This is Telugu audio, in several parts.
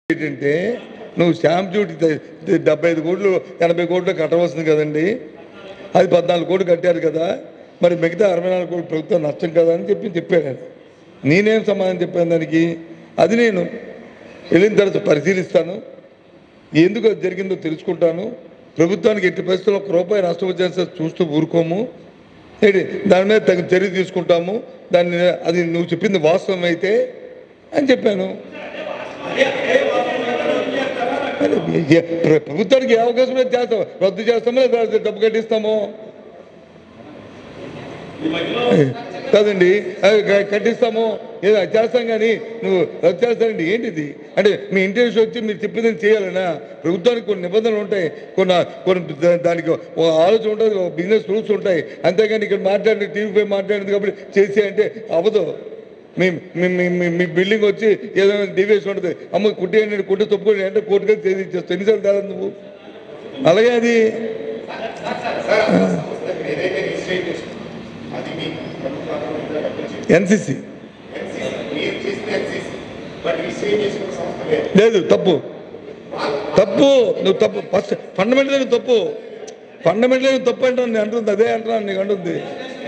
ఏంటంటే నువ్వు స్టాంప్ డ్యూటీ తే- డెబ్బై ఐదు కోట్లు ఎనభై కోట్లు కట్టవలసింది కదండి అది పద్నాలుగు కోట్లు కట్టారు కదా మరి మిగతా అరవై నాలుగు కోట్లు ప్రభుత్వం నష్టం కదా అని చెప్పి చెప్పాను ఆయన. నేనేం సమాధానం చెప్పాను దానికి అది నేను వెళ్ళిన తర్వాత పరిశీలిస్తాను ఎందుకు అది జరిగిందో తెలుసుకుంటాను ప్రభుత్వానికి ఎట్టి పరిస్థితుల్లో ఒక రూపాయి నష్టం వచ్చేసి సార్ చూస్తూ ఊరుకోము ఏంటి దాని మీద తగిన చర్య తీసుకుంటాము దాన్ని అది నువ్వు చెప్పింది వాస్తవం అయితే అని చెప్పాను మరి ఏ- ప్ర- ప్రభుత్వానికి ఏ అవకాశం లేదు చేస్తాం రద్దు చేస్తామో లేదా డబ్బు కట్టిస్తామో కాదండి అది క- కట్టిస్తాము ఏదో అది చేస్తాం కానీ నువ్వు రద్దు చేస్తానండి ఏంటిది అంటే మీ ఇంటెన్షన్ వచ్చి మీరు చెప్పింది చేయాలనా ప్రభుత్వానికి కొన్ని నిబంధనలు ఉంటాయి కొన్ని కొన్ని దా- దానికి ఒక ఆలోచన ఉంటుంది ఒక బిజినెస్ రూల్స్ ఉంటాయి అంతేగాని ఇక్కడ మాట్లాడి టీవీపై మాట్లాడింది కాబట్టి చేసే అంటే అవ్వదు మీ మీ మీ- మీ మీ బిల్డింగ్ వచ్చి ఏదైనా డివేషన్ ఉంటుంది అమ్మ కుట్టేయండి కుట్టి తప్పుకోండి అంటే కోర్టుగా చేసి ఇచ్చేస్తావు ఎన్నిసార్లు తేలేదు నువ్వు అలాగే అది ఏదైతే రిజిస్ట్రేట్ చేసిందో అది మీ ప్రభుత్వం ఎన్సిసి మీరు చేసిన ఎన్సీసీ బట్ రిజిస్ట్రేట్ చేసిన సంస్థ వేరు లేదు తప్పు తప్పు నువ్వు తప్పు ఫస్ట్ ఫండమెంటల్ నువ్వు తప్పు ఫండమెంటల్ నువ్వు తప్పు అంటాను నేను అంటుంది అదే అంటున్నాను నీకు అంటుంది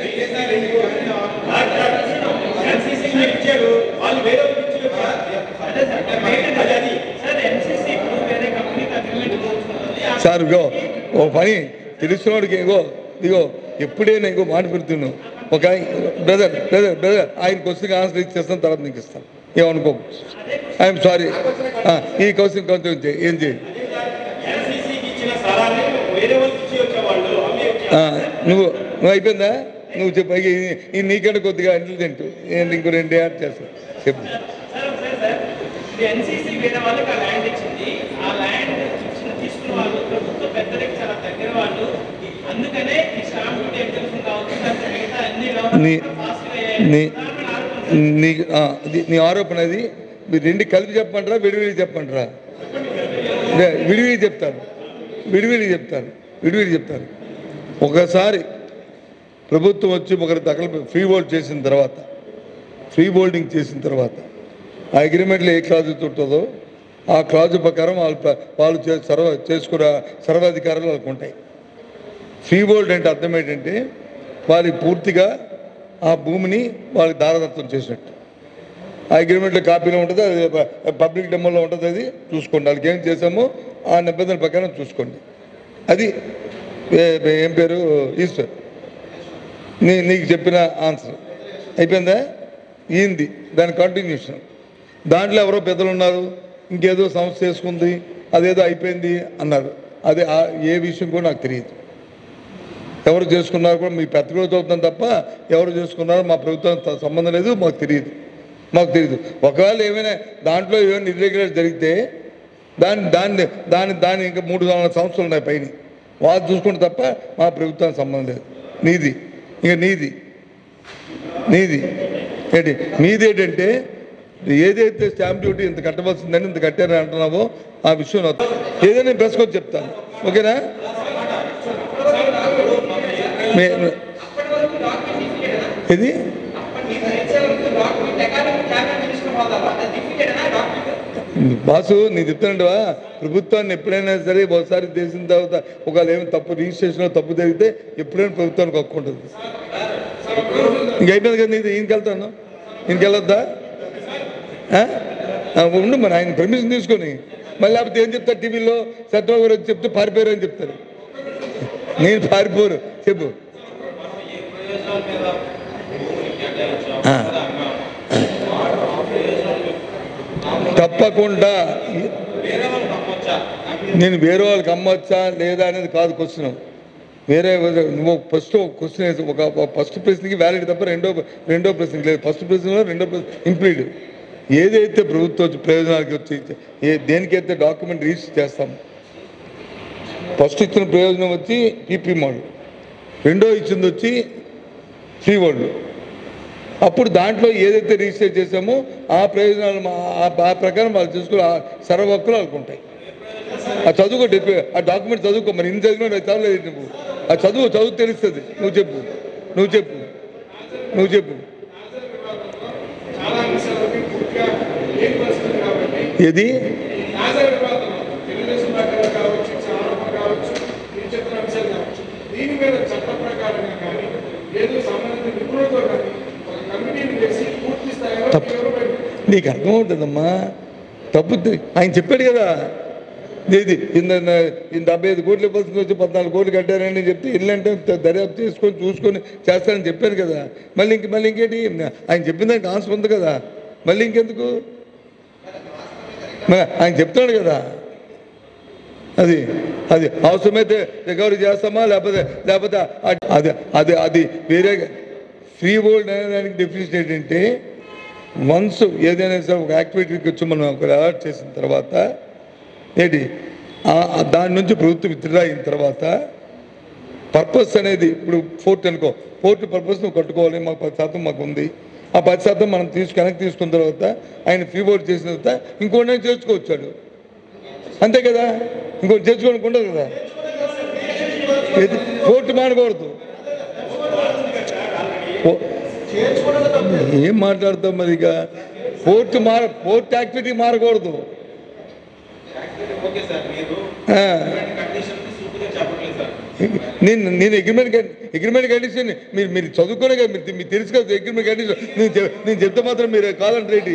సార్ ఇగో ఓ పని తెలుసుకున్నవాడికి ఇగో ఇగో ఎప్పుడైనా ఇంకో మాట పెడుతున్నావు ఒక బ్రదర్ బ్రదర్ బ్రదర్ ఆయన క్వశ్చన్కి ఆన్సర్ ఇచ్చేస్తాను తర్వాత నీకు ఇస్తాను ఏమనుకో ఐఎమ్ సారీ ఈ క్వశ్చన్ కొంచెం చేయి. ఏం చేయి ఆ, నువ్వు నువ్వు అయిపోయిందా నువ్వు చెప్పు ఇక ఈ- ఈ నీకంటే కొద్దిగా ఇంటెలిజెంట్ నేను ఇంకో రెండు యాడ్ చేస్తాను చెప్పు ఎన్సీసీ వేరే వాళ్ళకి ఆ ల్యాండ్ ఇచ్చింది ఆ ల్యాండ్ ఇచ్చిన తీసుకున్న వాళ్ళు ప్రభుత్వ పెద్దలకి చాలా దగ్గర వాళ్ళు అందుకనే ఈ స్టాంప్ డ్యూటీ ఎగ్జామ్షన్ కావచ్చు లేకపోతే మిగతా అన్ని నీ వ్యవహారాలు ఫాస్ట్గా నీ నీ ఆ, ఇది నీ ఆరోపణ అది మీరు రెండు కలిపి చెప్పమంటారా విడివిడి చెప్పమంటారా లే, విడివిడి చెప్తాను విడివిడి చెప్తాను విడివిడి చెప్తాను ఒకసారి ప్రభుత్వం వచ్చి ఒకరి దగ్గర ఫ్రీ హోల్డ్ చేసిన తర్వాత ఫ్రీ హోల్డింగ్ చేసిన తర్వాత ఆ అగ్రిమెంట్లో ఏ క్లాజ్ ఉంటుందో ఆ క్లాజ్ ప్రకారం వాళ్ళు ప్ర- వాళ్ళు చే- సర్వ చేసుకున్న సర్వాధికారాలు వాళ్ళకు ఉంటాయి ఫ్రీ హోల్డ్ అంటే అర్థం ఏంటంటే వారి పూర్తిగా ఆ భూమిని వాళ్ళకి దారదత్తం చేసినట్టు ఆ అగ్రిమెంట్లో కాపీలో ఉంటుంది అది ప- పబ్లిక్ డెమోలో ఉంటుంది అది చూసుకోండి వాళ్ళకి ఏం చేసామో ఆ నిబంధనల ప్రకారం చూసుకోండి అది ఏ- ఏం పేరు ఈశ్వర్ నీ నీకు చెప్పిన ఆన్సర్ అయిపోయిందా ఏంది దాని కంటిన్యూషన్ దాంట్లో ఎవరో పెద్దలు ఉన్నారు ఇంకేదో సమస్య చేసుకుంది అదేదో అయిపోయింది అన్నారు అదే ఆ- ఏ విషయం కూడా నాకు తెలియదు ఎవరు చేసుకున్నారో కూడా మీ పెద్దగా చదువుతాం తప్ప ఎవరు చేసుకున్నారో మా ప్రభుత్వం త- సంబంధం లేదు మాకు తెలియదు మాకు తెలియదు ఒకవేళ ఏమైనా దాంట్లో ఏమైనా ఇర్రెగ్యులర్ జరిగితే దాన్ని దాన్ని దాని దాని ఇంకా మూడు నాలుగు సంవత్సరాలు ఉన్నాయి పైన వాళ్ళు చూసుకుంటే తప్ప మా ప్రభుత్వానికి సంబంధం లేదు నీది ఇంకా నీది నీది ఏంటి మీది ఏంటంటే ఏదైతే స్టాంప్ డ్యూటీ ఇంత కట్టవలసిందని ఇంత కట్టారని అంటున్నావో ఆ విషయం నాకు ఏదైనా ప్రెస్కి వచ్చి చెప్తాను ఓకేనా మే- మే- ఇది బాసు నీ చెప్తానంటవా ప్రభుత్వాన్ని ఎప్పుడైనా సరే ఒకసారి చేసిన తర్వాత ఒకవేళ ఏమి తప్పు రిజిస్ట్రేషన్లో తప్పు జరిగితే ఎప్పుడైనా ప్రభుత్వానికి హక్కు ఉంటుంది ఇంక అయిపోయింది కదా నీది ఈయనకి వెళ్తాను ఈయనకి వెళ్ళొద్దా ఆ? ఆ, ఉండు మరి ఆయన పర్మిషన్ తీసుకొని మళ్ళీ లేకపోతే ఏం చెప్తారు టీవీలో సత్యబాబు గారు వచ్చి చెప్తే పారిపోయారు అని చెప్తారు నేను పారిపోరు చెప్పు ఆ. తప్పకుండా నేను వేరే వాళ్ళకి అమ్మొచ్చా లేదా అనేది కాదు క్వశ్చన్ వేరే నువ్వు ఫస్ట్ క్వశ్చన్ వేసి ఒక ఫస్ట్ ప్రశ్నకి వ్యాలిడ్ తప్ప రెండో రెండో ప్రశ్నకి లేదు ఫస్ట్ ప్రశ్నలో రెండో ప్రశ్న ఇంప్లీడ్ ఏదైతే ప్రభుత్వ ప్రయోజనాలకి వచ్చి ఏ దేనికైతే డాక్యుమెంట్ రిజిస్టర్ చేస్తాం ఫస్ట్ ఇచ్చిన ప్రయోజనం వచ్చి పీపీ మోడల్ రెండో ఇచ్చింది వచ్చి ఫ్రీ వరల్డ్ అప్పుడు దాంట్లో ఏదైతే రిజిస్టర్ చేసామో ఆ ప్రయోజనాలు మా- ఆ- ఆ ప్రకారం వాళ్ళు చూసుకుని ఆ సర్వ హక్కులు వాళ్ళకు ఉంటాయి ఆ చదువుకో డిపి- ఆ డాక్యుమెంట్ చదువుకో మరి ఇన్ని చదివినా చదవలేదు నువ్వు ఆ చదువు చదువు తెలుస్తుంది నువ్వు చెప్పు నువ్వు చెప్పు నువ్వు చెప్పు చాలా అంశాలకి పూర్తిగా ఏం పరిస్థితి కాబట్టి ఏది నీకు అర్థమవుతుందమ్మా తప్పు తి- ఆయన చెప్పాడు కదా ఇది ఇంత ఇంత డెబ్బై ఐదు కోట్లు ఇవ్వాల్సింది వచ్చి పద్నాలుగు కోట్లు కట్టారని చెప్తే ఇల్లంటే దర్యాప్తు చేసుకొని చూసుకొని చేస్తానని చెప్పాను కదా మళ్ళీ ఇంక మళ్ళీ ఇంకేంటి ఆయన చెప్పిన దానికి ఆన్సర్ ఉంది కదా మళ్ళీ ఇంకెందుకు మరి ఆయన చెప్తాడు కదా అది అది అవసరమైతే రికవరీ చేస్తామా లేకపోతే లేకపోతే అ- అది అది అది వేరే ఫ్రీ బోల్డ్ అనే దానికి డెఫినేషన్ ఏంటంటే వన్స్ ఏదైనా సరే ఒక యాక్టివిటీకి వచ్చి మనం ఒక అలర్ట్ చేసిన తర్వాత ఏంటి ఆ- ఆ దాని నుంచి ప్రభుత్వం విత్డ్రా అయిన తర్వాత పర్పస్ అనేది ఇప్పుడు ఫోర్ట్ అనుకో ఫోర్ట్ పర్పస్ నువ్వు కట్టుకోవాలి మాకు పది శాతం మాకు ఉంది ఆ పది శాతం మనం తీసుకు వెనక్కి తీసుకున్న తర్వాత ఆయన ఫ్రీ బోర్డ్ చేసిన తర్వాత ఇంకోటి చేర్చుకోవచ్చాడు అంతే కదా ఇంకోటి చేర్చుకోవడానికి ఉండదు కదా ఏది? కోర్టు మానకూడదు కో- ఏం మాట్లాడతాం మరి ఇక కోర్టు మార కోర్టు యాక్టివిటీ మారకూడదు ఓకే సార్ మీరు ఆ. కండిషన్ సూపర్గా చెప్పట్లేదు సార్ నేను నేను అగ్రిమెంట్ అగ్రిమెంట్ కండిషన్ మీరు మీరు చదువుకోనే కదా మీరు మీకు తెలుసు కదా అగ్రిమెంట్ కండిషన్ నేను చెప్- నేను చెప్తే మాత్రం మీరు కావాలంటే రెడ్డి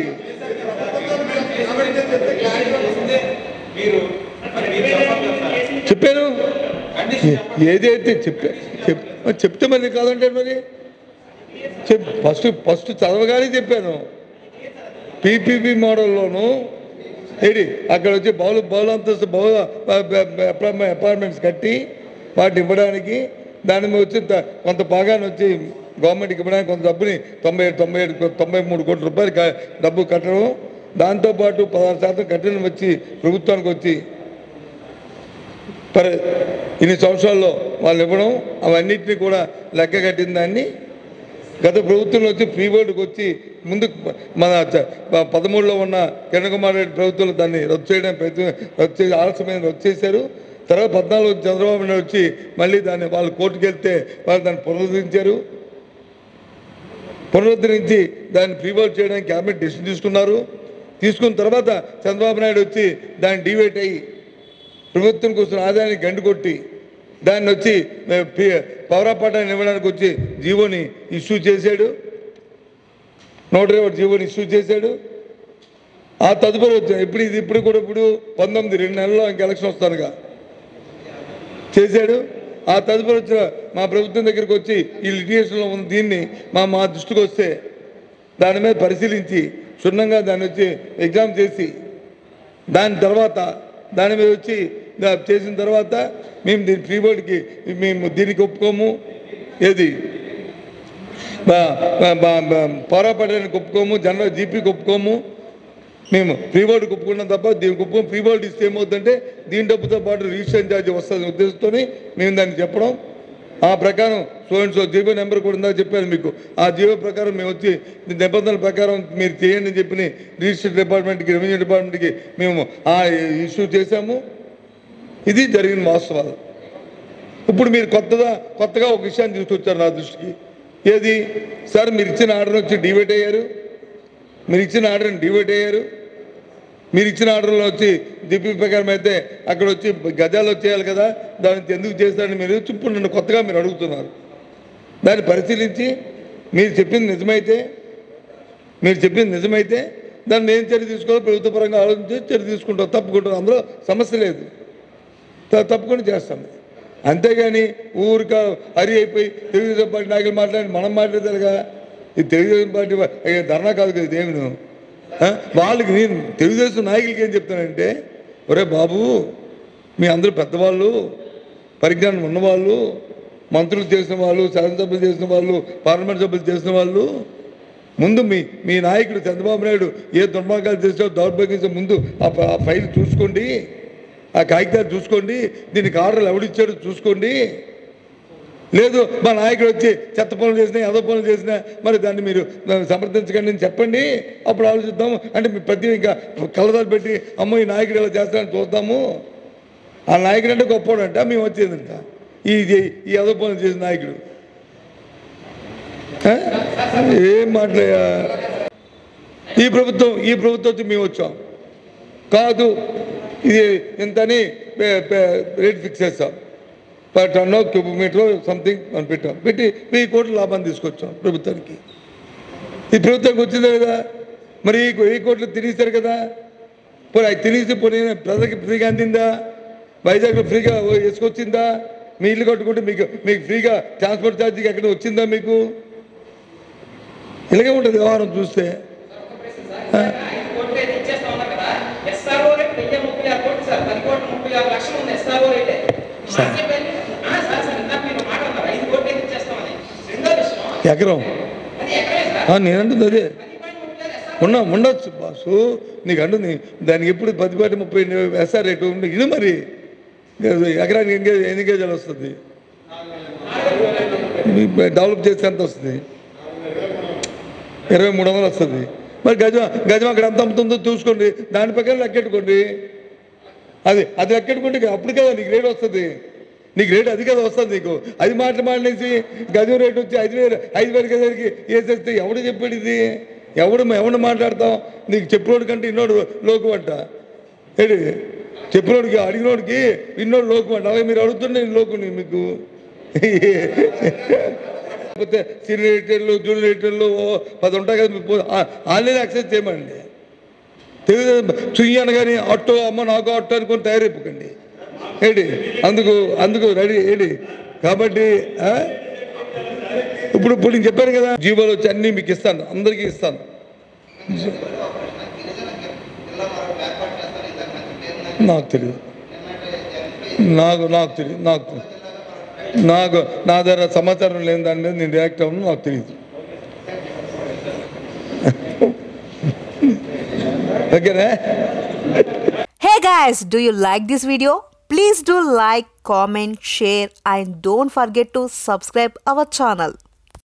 చేసిందే మీరు మరి మీరు చెప్పాలి కదా సార్ చెప్పాను కండిషన్ ఏ- ఏదైతే చెప్పా చెప్ చెప్తే మరి కాదంటే మరి చెప్ ఫస్ట్ ఫస్ట్ చదవగానే చెప్పాను పీపీపీ మోడల్లోను ఏంటి అక్కడ వచ్చి బౌలు బౌలు అంతస్తు బౌల అపార్ట్మెంట్స్ కట్టి వాటిని ఇవ్వడానికి దాని మీద వచ్చి త- కొంత భాగాన్ని వచ్చి గవర్నమెంట్కి ఇవ్వడానికి కొంత డబ్బుని తొంభై ఏడు తొంభై ఏడు తొంభై మూడు కోట్ల రూపాయలు క- డబ్బు కట్టడం దాంతోపాటు పదహారు శాతం కట్టిన వచ్చి ప్రభుత్వానికి వచ్చి పరి ఇన్ని సంవత్సరాల్లో వాళ్ళు ఇవ్వడం అవన్నిటిని కూడా లెక్క కట్టిన దాన్ని గత ప్రభుత్వంలో వచ్చి ఫ్రీ బోర్డుకి వచ్చి ముందు మన చ- ప- పదమూడులో ఉన్న కిరణ్ కుమార్ రెడ్డి ప్రభుత్వంలో దాన్ని రద్దు చేయడం ప్రయత్నం రద్దు చేసి ఆలస్యమైన రద్దు చేశారు తర్వాత పద్నాలుగు చంద్రబాబు నాయుడు వచ్చి మళ్ళీ దాన్ని వాళ్ళు కోర్టుకు వెళ్తే వాళ్ళు దాన్ని పునరుద్ధరించారు పునరుద్ధరించి దాన్ని ఫ్రీ బోర్డ్ చేయడానికి క్యాబినెట్ డెసిషన్ తీసుకున్నారు తీసుకున్న తర్వాత చంద్రబాబు నాయుడు వచ్చి దాన్ని డివేట్ అయ్యి ప్రభుత్వం కోసం ఆదాయాన్ని గండు కొట్టి దాన్ని వచ్చి మే- పి- పౌరపాటాన్ని ఇవ్వడానికి వచ్చి జీవోని ఇష్యూ చేశాడు నూట ఇరవై ఒకటి జీవోని ఇష్యూ చేశాడు ఆ తదుపరి వచ్చి ఇప్పుడు ఇది ఇప్పుడు కూడా ఇప్పుడు పంతొమ్మిది రెండు నెలల్లో ఇంక ఎలక్షన్ వస్తానుగా చేశాడు ఆ తదుపరి వచ్చిన మా ప్రభుత్వం దగ్గరికి వచ్చి ఈ లిటిగేషన్లో ఉన్న దీన్ని మా మా దృష్టికి వస్తే దాని మీద పరిశీలించి క్షుణ్ణంగా దాన్ని వచ్చి ఎగ్జామ్ చేసి దాని తర్వాత దాని మీద వచ్చి దా- చేసిన తర్వాత మేము దీని ఫ్రీ బోర్డ్కి మేము దీనికి ఒప్పుకోము ఏది పోరాపడడానికి ఒప్పుకోము జనరల్ జీపీకి ఒప్పుకోము మేము ఫ్రీ బోర్డుకి ఒప్పుకున్నాం తప్ప దీనికి ఒప్పుకోము ఫ్రీ బోర్డు ఇస్తే ఏమవుతుందంటే దీని డబ్బుతో పాటు రిజిస్ట్రేషన్ ఛార్జ్ వస్తుంది ఉద్దేశంతో మేము దాన్ని చెప్పడం ఆ ప్రకారం so and so GO number కూడా ఉందా చెప్పాను మీకు ఆ జీవో ప్రకారం మేము వచ్చి ఈ నిబంధనల ప్రకారం మీరు చేయండి అని చెప్పి రిజిస్టర్ డిపార్ట్మెంట్కి రెవెన్యూ డిపార్ట్మెంట్కి మేము ఆ ఇష్యూ చేశాము ఇది జరిగిన వాస్తవాలు ఇప్పుడు మీరు కొత్తగా కొత్తగా ఒక విషయాన్ని తీసుకొచ్చారు నా దృష్టికి ఏది సార్ మీరు ఇచ్చిన ఆర్డర్ వచ్చి డివేట్ అయ్యారు మీరు ఇచ్చిన ఆర్డర్ని డివేట్ అయ్యారు మీరు ఇచ్చిన ఆర్డర్లో వచ్చి దిప్పి ప్రకారం అయితే అక్కడ వచ్చి గజాలు వచ్చేయాలి కదా దాన్ని ఎందుకు చేస్తారని మీరు ఇప్పుడు నన్ను కొత్తగా మీరు అడుగుతున్నారు దాన్ని పరిశీలించి మీరు చెప్పింది నిజమైతే మీరు చెప్పింది నిజమైతే దాన్ని ఏం చర్య తీసుకోవాలో ప్రభుత్వ పరంగా ఆలోచించి చర్య తీసుకుంటాం తప్పుకుంటాం అందులో సమస్య లేదు త- తప్పకుండా చేస్తాం అంతేగాని ఊరిక హరి అయిపోయి తెలుగుదేశం పార్టీ నాయకులు మాట్లాడి మనం మాట్లాడతారుగా ఇది తెలుగుదేశం పార్టీ వా- ఏ ధర్నా కాదు కదా ఇదేమి వాళ్ళకి నేను తెలుగుదేశం నాయకులకి ఏం చెప్తానంటే ఒరే బాబు మీ అందరూ పెద్దవాళ్ళు పరిజ్ఞానం ఉన్నవాళ్ళు మంత్రులు చేసిన వాళ్ళు శాసనసభ్యులు చేసిన వాళ్ళు పార్లమెంట్ సభ్యులు చేసిన వాళ్ళు ముందు మీ మీ నాయకుడు చంద్రబాబు నాయుడు ఏ దుర్మార్గాలు చేసాడో దౌర్భాగ్యం ముందు ఆ ఫ- ఆ ఫైల్ చూసుకోండి ఆ కాగితాలు చూసుకోండి దీనికి ఆర్డర్లు ఎవడిచ్చాడో చూసుకోండి లేదు మా నాయకుడు వచ్చి చెత్త పనులు చేసినా ఏదో పనులు చేసినా మరి దాన్ని మీరు సమర్థించకండి అని చెప్పండి అప్పుడు ఆలోచిద్దాము అంటే మీ ప్రతి ఇంకా కళ్ళదాలు పెట్టి అమ్మో ఈ నాయకుడు ఇలా చేస్తాడని చూద్దాము ఆ నాయకుడు అంటే గొప్పవాడంట మేము వచ్చేదంట ఈ ఈ- ఈ ఏదో పనులు చేసిన నాయకుడు ఆ? ఏం మాట్లాడా ఈ ప్రభుత్వం ఈ ప్రభుత్వం వచ్చి మేము వచ్చాం కాదు ఇది ఇంతని పే- పే- రేట్ ఫిక్స్ చేస్తాం పర్ టన్ కిలోమీటర్ సంథింగ్ మనం పెట్టాం పెట్టి వెయ్యి కోట్ల లాభాన్ని తీసుకొచ్చాం ప్రభుత్వానికి ఈ ప్రభుత్వానికి వచ్చిందే కదా మరి ఈ వెయ్యి కోట్లు తినేస్తారు కదా పోనీ అది తినేసి పోనీ ప్రజలకి ఫ్రీగా అందిందా వైజాగ్లో ఫ్రీగా వేసుకొచ్చిందా మీ ఇల్లు కట్టుకుంటే మీకు మీకు ఫ్రీగా ట్రాన్స్పోర్ట్ ఛార్జీకి ఎక్కడ వచ్చిందా మీకు ఇలాగే ఉంటుంది వ్యవహారం చూస్తే ఐదు కోట్లు అయితే ఇచ్చేస్తా ఉన్నారు కదా ఎస్ఆర్ఓ రేట్ వెయ్యి ముప్పై ఆరు కోట్లు సార్ పది కోట్లు ముప్పై ఆరు లక్షలు ఉంది ఎస్ఆర్ఓ రేటే సార్. మాట చెప్పండి. ఆ, సార్ సార్ ఇందాక మీరు మాట అన్నారు ఐదు కోట్లు అయితే ఇచ్చేస్తామని రెండో విషయం ఎకరం అది ఎక్కడే సార్ ఆ, నేనంటుంది అదే పది పాయింట్ ముప్పై ఆరు ఎస్ఆర్ఓ ఉన్నా ఉండొచ్చు బాసు నీకు అంటుంది దానికి ఎప్పుడు పదిపాటి ముప్పై వేస్తారు రేటు ఉంది. ఇది మరి ఎకరానికి ఎంగేజ్ ఎన్ని గేజాలు వస్తుంది డెవలప్ చేస్తే ఎంత వస్తుంది ఇరవై మూడు వందలు వస్తుంది మరి గజం గజం అక్కడ ఎంత అమ్ముతుందో చూసుకోండి దాని ప్రకారం లెక్కెట్టుకోండి అది అది లెక్కెట్టుకుంటే ఇక అప్పుడు కదా నీకు రేట్ వస్తుంది నీకు రేట్ అది కదా వస్తుంది నీకు అది మాటలు మాట్లాడేసి గజం రేట్ వచ్చి ఐదు వేలు ఐదు వేల గజానికి వేసేస్తే ఎవడు చెప్పాడు ఇది ఎవడు ఎవడు మాట్లాడతాం నీకు చెప్పినోడు కంటే ఇన్నోడు లోకు అంట ఏంటి చెప్పినోడికి అడిగినోడికి ఇన్నోడు లోకు అంట అలాగే మీరు అడుగుతుండే నేను లోకుని మీకు లేకపోతే సీనియర్ ఎడిటర్లు జూనియర్ ఎడిటర్లు ఓ పది ఉంటాయి కదా మీకు ఆ- ఆన్లైన్ యాక్సెస్ చేయమండి తెలుగు చుయ్యి అనగానే ఆటో అమ్మ నాకు ఆటో అనుకొని తయారైపోకండి ఏంటి అందుకు అందుకు రెడీ ఏంటి కాబట్టి ఆ? ఇప్పుడు ఇప్పుడు నేను చెప్పాను కదా జీవోలు వచ్చి అన్నీ మీకు ఇస్తాను అందరికీ ఇస్తాను నాకు తెలియదు నాకు నాకు తెలియదు నాకు తెలియదు. నాకు నా దగ్గర సమాచారం లేని దాని మీద నేను రియాక్ట్ అవ్వను నాకు తెలియదు ఓకేనా Hey guys, do you like this video? Please do like, comment, share and don't forget to subscribe our channel.